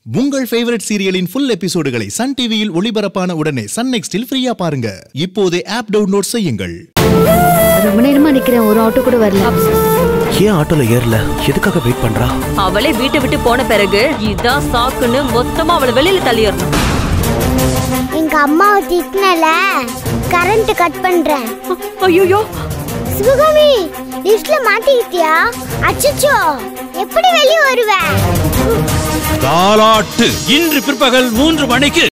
உங்கள் ஃபேவரட் சீரியலின் ஃபுல் எபிசோடுகளை சன் டிவியில் ஒளிபரப்பான உடனே சன் நெக்ஸ்டில் ஃப்ரீயா பாருங்க இப்போதே ஆப் டவுன்லோட் செய்யுங்கள் ரொம்ப நேரமா நிக்கிறேன் ஒரு ஆட்டோ கூட வரல ஏன் ஆட்டோல ஏறல எதுக்காக வெயிட் பண்றா அவளே வீட்டை விட்டு போன பிறகு இதான் சாக்குன்னு மொத்தமா அவளை வெளியில தள்ளிடணும் எங்க அம்மாவை திட்டினல கரண்ட் கட் பண்றேன் ஐயோ சிவகாமி லிஃப்ட்ல மாட்டிக்கிட்டியா அச்சச்சோ எப்படி வெளியே வருவ தாலாட்டு இன்று பிற்பகல் மூன்று மணிக்கு